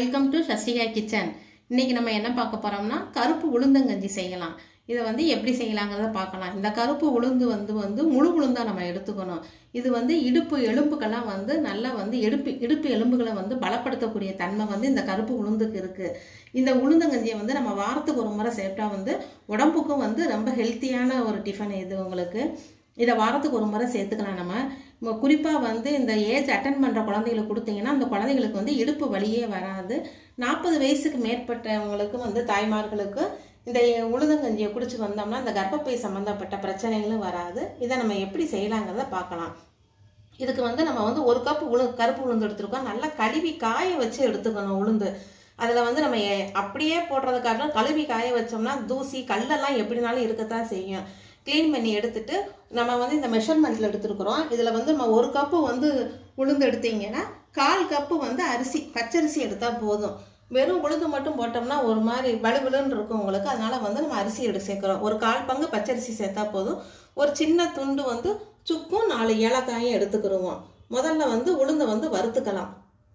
welcome to சசிகா kitchen இன்னைக்கு நம்ம என்ன பார்க்க போறோம்னா கருப்பு உளுந்தங்கஞ்சி செய்யலாம் இதை வந்து எப்படி செய்யலாங்கிறத பார்க்கலாம் இந்த கருப்பு உளுந்து வந்து வந்து முழு உளுந்தா நம்ம எடுத்துக்கணும் இது வந்து இடுப்பு எலும்புக்கெல்லாம் வந்து நல்லா வந்து இடுப்பு இடுப்பு எலும்புகளை வந்து பலப்படுத்தக்கூடிய தன்மை வந்து இந்த கருப்பு உளுந்துக்கு இருக்கு இந்த உளுந்தங்கஞ்சியை வந்து நம்ம வாரத்துக்கு ஒரு முறை சாப்பிட்டா வந்து உடம்புக்கும் வந்து ரொம்ப ஹெல்த்தியான ஒரு டிஃபன் இது உங்களுக்கு இதை வாரத்துக்கு ஒரு முறை சேர்த்துக்கலாம் நம்ம நம்ம குறிப்பாக வந்து இந்த ஏஜ் அட்டன் பண்ணுற குழந்தைகளுக்கு கொடுத்தீங்கன்னா அந்த குழந்தைங்களுக்கு வந்து இடுப்பு வலியே வராது நாற்பது வயசுக்கு மேற்பட்டவங்களுக்கு வந்து தாய்மார்களுக்கு இந்த உளுந்தங்கஞ்சியை குடிச்சு வந்தோம்னா இந்த கர்ப்பப்பை சம்மந்தப்பட்ட பிரச்சனைகளும் வராது இதை நம்ம எப்படி செய்யலாங்கிறத பார்க்கலாம் இதுக்கு வந்து நம்ம வந்து ஒரு கப் உளு கருப்பு உளுந்து எடுத்துருக்கோம் நல்லா கழுவி காய வச்சு எடுத்துக்கணும் உளுந்து அதில் வந்து நம்ம எ- அப்படியே போடுறதுக்காக கழுவி காய வச்சோம்னா தூசி கல்லெல்லாம் எப்படினாலும் இருக்கத்தான் செய்யும் க்ளீன் பண்ணி எடுத்துட்டு நம்ம வந்து இந்த மெஷர்மெண்ட்டில் எடுத்துருக்குறோம் இதில் வந்து நம்ம ஒரு கப்பு வந்து உளுந்து எடுத்தீங்கன்னா கால் கப்பு வந்து அரிசி பச்சரிசி எடுத்தால் போதும் வெறும் உளுந்து மட்டும் போட்டோம்னா ஒரு மாதிரி வலுவலுன்னு இருக்கும் உங்களுக்கு அதனால வந்து நம்ம அரிசி எடுத்து சேர்க்குறோம் ஒரு கால் பங்கு பச்சரிசி சேர்த்தா போதும் ஒரு சின்ன துண்டு வந்து சுக்கும் நாலு ஏலக்காயும் எடுத்துக்கிடுவோம் முதல்ல வந்து உளுந்தை வந்து வறுத்துக்கலாம்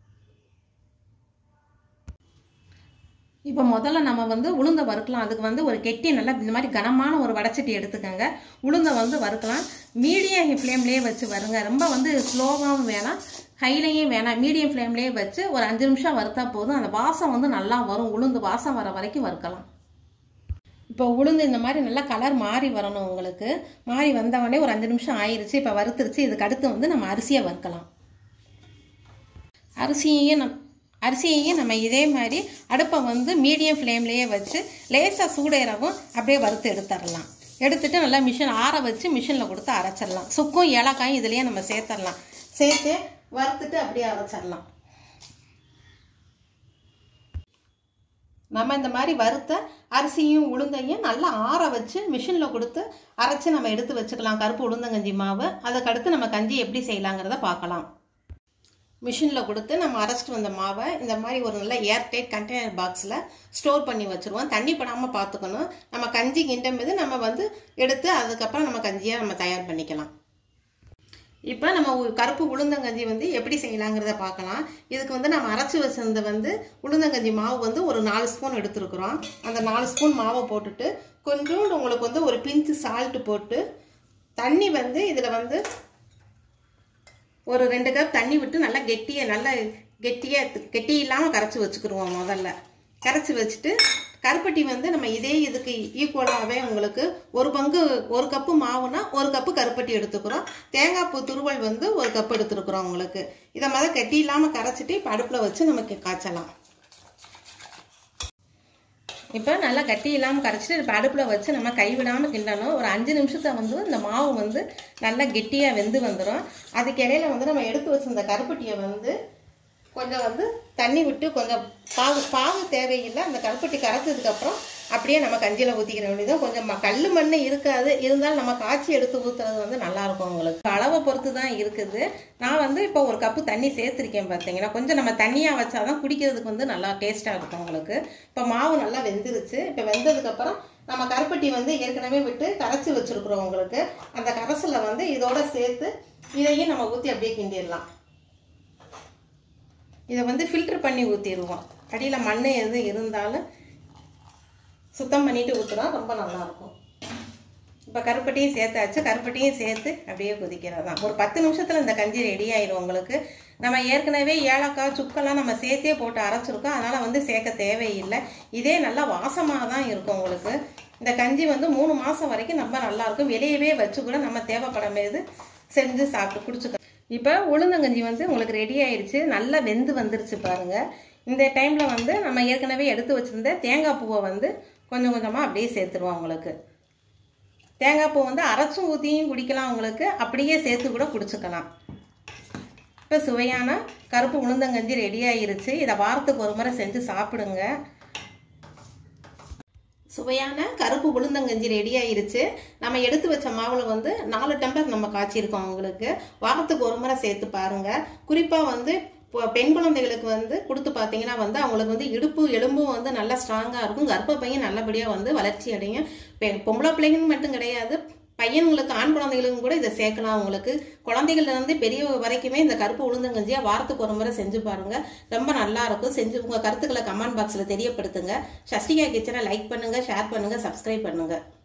இப்போ முதல்ல நம்ம வந்து உளுந்தை வறுக்கலாம் அதுக்கு வந்து ஒரு கெட்டி நல்லா இந்த மாதிரி கனமான ஒரு வடச்சட்டி எடுத்துக்கோங்க உளுந்தை வந்து வறுக்கலாம் மீடியம் ஃப்ளேம்லேயே வச்சு வருங்க ரொம்ப வந்து ஸ்லோவாகவும் வேணாம் ஹைலையும் வேணாம் மீடியம் ஃப்ளேம்லேயே வச்சு ஒரு அஞ்சு நிமிஷம் வறுத்தா போதும் அந்த வாசம் வந்து நல்லா வரும் உளுந்து வாசம் வர வரைக்கும் வறுக்கலாம் இப்போ உளுந்து இந்த மாதிரி நல்லா கலர் மாறி வரணும் உங்களுக்கு மாறி வந்தவொடனே ஒரு அஞ்சு நிமிஷம் ஆயிருச்சு இப்போ வறுத்துருச்சு இதுக்கு அடுத்து வந்து நம்ம அரிசியை வறுக்கலாம் அரிசியையும் நம் அரிசியையும் நம்ம இதே மாதிரி அடுப்பை வந்து மீடியம் ஃப்ளேம்லேயே வச்சு லேசாக சூடேறவும் அப்படியே வறுத்து எடுத்துடலாம் எடுத்துட்டு நல்லா மிஷின் ஆற வச்சு மிஷினில் கொடுத்து அரைச்சிடலாம் சுக்கும் ஏலக்காயும் இதுலேயே நம்ம சேர்த்துடலாம் சேர்த்து வறுத்துட்டு அப்படியே அரைச்சிடலாம் நம்ம இந்த மாதிரி வறுத்த அரிசியும் உளுந்தையும் நல்லா ஆற வச்சு மிஷினில் கொடுத்து அரைச்சி நம்ம எடுத்து வச்சுக்கலாம் கருப்பு உளுந்தங்கஞ்சி மாவு அதுக்கடுத்து நம்ம கஞ்சி எப்படி செய்யலாங்கிறத பார்க்கலாம் மிஷினில் கொடுத்து நம்ம அரைச்சிட்டு வந்த மாவை இந்த மாதிரி ஒரு நல்ல ஏர்டைட் கண்டெய்னர் பாக்ஸில் ஸ்டோர் பண்ணி வச்சுருவோம் தண்ணி படாமல் பார்த்துக்கணும் நம்ம கஞ்சி கிண்டும் போது நம்ம வந்து எடுத்து அதுக்கப்புறம் நம்ம கஞ்சியாக நம்ம தயார் பண்ணிக்கலாம் இப்போ நம்ம உ- கருப்பு உளுந்தங்கஞ்சி வந்து எப்படி செய்யலாங்கிறத பார்க்கலாம் இதுக்கு வந்து நம்ம அரைச்சி வச்சிருந்த வந்து உளுந்தங்கஞ்சி மாவு வந்து ஒரு நாலு ஸ்பூன் எடுத்துருக்குறோம் அந்த நாலு ஸ்பூன் மாவை போட்டுட்டு கொஞ்சோண்டு உங்களுக்கு வந்து ஒரு பிஞ்சு சால்ட்டு போட்டு தண்ணி வந்து இதில் வந்து ஒரு ரெண்டு கப் தண்ணி விட்டு நல்லா கெட்டியாக நல்லா கெட்டியாக கெட்டி இல்லாமல் கரைச்சி வச்சுக்கிருவோம் முதல்ல கரைச்சி வச்சுட்டு கருப்பட்டி வந்து நம்ம இதே இதுக்கு ஈக்குவலாகவே உங்களுக்கு ஒரு பங்கு ஒரு கப்பு மாவுனா ஒரு கப்பு கருப்பட்டி எடுத்துக்கிறோம் தேங்காய் பூ துருவல் வந்து ஒரு கப் எடுத்துருக்குறோம் உங்களுக்கு இதை முதல்ல கெட்டி இல்லாமல் கரைச்சிட்டு இப்போ அடுப்பில் வச்சு நமக்கு காய்ச்சலாம் இப்போ நல்லா கட்டி இல்லாமல் கரைச்சிட்டு இப்போ அடுப்பில் வச்சு நம்ம கைவிடாமல் கிண்டணும் ஒரு அஞ்சு நிமிஷத்தை வந்து இந்த மாவு வந்து நல்லா கெட்டியாக வெந்து வந்துடும் அதுக்கு இடையில வந்து நம்ம எடுத்து வச்சிருந்த கருப்பட்டியை வந்து கொஞ்சம் வந்து தண்ணி விட்டு கொஞ்சம் பாகு பாகு தேவையில்லை அந்த கருப்பட்டி கரைச்சதுக்கப்புறம் அப்படியே நம்ம கஞ்சியில் ஊற்றிக்கிற வேண்டியதும் கொஞ்சம் ம- கல்லு மண் இருக்காது இருந்தாலும் நம்ம காய்ச்சி எடுத்து ஊற்றுறது வந்து நல்லா இருக்கும் உங்களுக்கு அளவை பொறுத்து தான் இருக்குது நான் வந்து இப்போ ஒரு கப்பு தண்ணி சேர்த்துருக்கேன் பார்த்தீங்கன்னா கொஞ்சம் நம்ம தண்ணியாக வச்சாதான் குடிக்கிறதுக்கு வந்து நல்லா டேஸ்ட்டாக இருக்கும் உங்களுக்கு இப்போ மாவு நல்லா வெந்துருச்சு இப்போ வெந்ததுக்கப்புறம் நம்ம கருப்பட்டி வந்து ஏற்கனவே விட்டு கரைச்சி வச்சிருக்கிறோம் உங்களுக்கு அந்த கரைசலை வந்து இதோட சேர்த்து இதையும் நம்ம ஊற்றி அப்படியே கிண்டிடலாம் இதை வந்து ஃபில்டர் பண்ணி ஊற்றிடுவோம் அடியில் மண் எது இருந்தாலும் சுத்தம் பண்ணிட்டு ஊற்றினா ரொம்ப நல்லாயிருக்கும் இப்போ கருப்பட்டியும் சேர்த்தாச்சு கருப்பட்டியும் சேர்த்து அப்படியே கொதிக்கிறது தான் ஒரு பத்து நிமிஷத்தில் இந்த கஞ்சி ரெடி ஆயிடும் உங்களுக்கு நம்ம ஏற்கனவே ஏலக்காய் சுக்கெல்லாம் நம்ம சேர்த்தே போட்டு அரைச்சிருக்கோம் அதனால் வந்து சேர்க்க தேவையில்லை இதே நல்லா வாசமாக தான் இருக்கும் உங்களுக்கு இந்த கஞ்சி வந்து மூணு மாதம் வரைக்கும் ரொம்ப நல்லா இருக்கும் வெளியவே வச்சு கூட நம்ம தேவைப்படும் போது செஞ்சு சாப்பிட்டு குடிச்சுக்கலாம் இப்போ உளுந்தங்கஞ்சி வந்து உங்களுக்கு ரெடி ஆயிடுச்சு நல்லா வெந்து வந்துருச்சு பாருங்க இந்த டைமில் வந்து நம்ம ஏற்கனவே எடுத்து வச்சிருந்த தேங்காய் பூவை வந்து கொஞ்சம் கொஞ்சமாக அப்படியே சேர்த்துருவோம் உங்களுக்கு தேங்காய் பூ வந்து அரைச்சும் ஊற்றியும் குடிக்கலாம் உங்களுக்கு அப்படியே சேர்த்து கூட குடிச்சுக்கலாம் இப்போ சுவையான கருப்பு உளுந்தங்கஞ்சி ரெடி ஆயிருச்சு இதை வாரத்துக்கு ஒரு முறை செஞ்சு சாப்பிடுங்க சுவையான கருப்பு உளுந்தங்கஞ்சி ரெடி ஆயிருச்சு நம்ம எடுத்து வச்ச மாவுல வந்து நாலு டம்ளர் நம்ம காய்ச்சிருக்கோம் உங்களுக்கு வாரத்துக்கு ஒரு முறை சேர்த்து பாருங்க குறிப்பா வந்து இப்போ பெண் குழந்தைகளுக்கு வந்து கொடுத்து பார்த்தீங்கன்னா வந்து அவங்களுக்கு வந்து இடுப்பு எலும்பும் வந்து நல்லா ஸ்ட்ராங்காக இருக்கும் கர்ப்பப்பையும் நல்லபடியாக வந்து வளர்ச்சி அடையும் பெண் பொம்பளை பிள்ளைங்கன்னு மட்டும் கிடையாது பையன்களுக்கு ஆண் குழந்தைகளுக்கும் கூட இதை சேர்க்கலாம் உங்களுக்கு குழந்தைகள்ல இருந்து பெரிய வரைக்குமே இந்த கருப்பு உளுந்தங்கஞ்சியை வாரத்துக்கு ஒரு முறை செஞ்சு பாருங்க ரொம்ப நல்லா இருக்கும் செஞ்சு உங்க கருத்துக்களை கமெண்ட் பாக்ஸ்ல தெரியப்படுத்துங்க சஷ்டிகா கிச்சனை லைக் பண்ணுங்க ஷேர் பண்ணுங்க சப்ஸ்கிரைப் பண்ணுங்க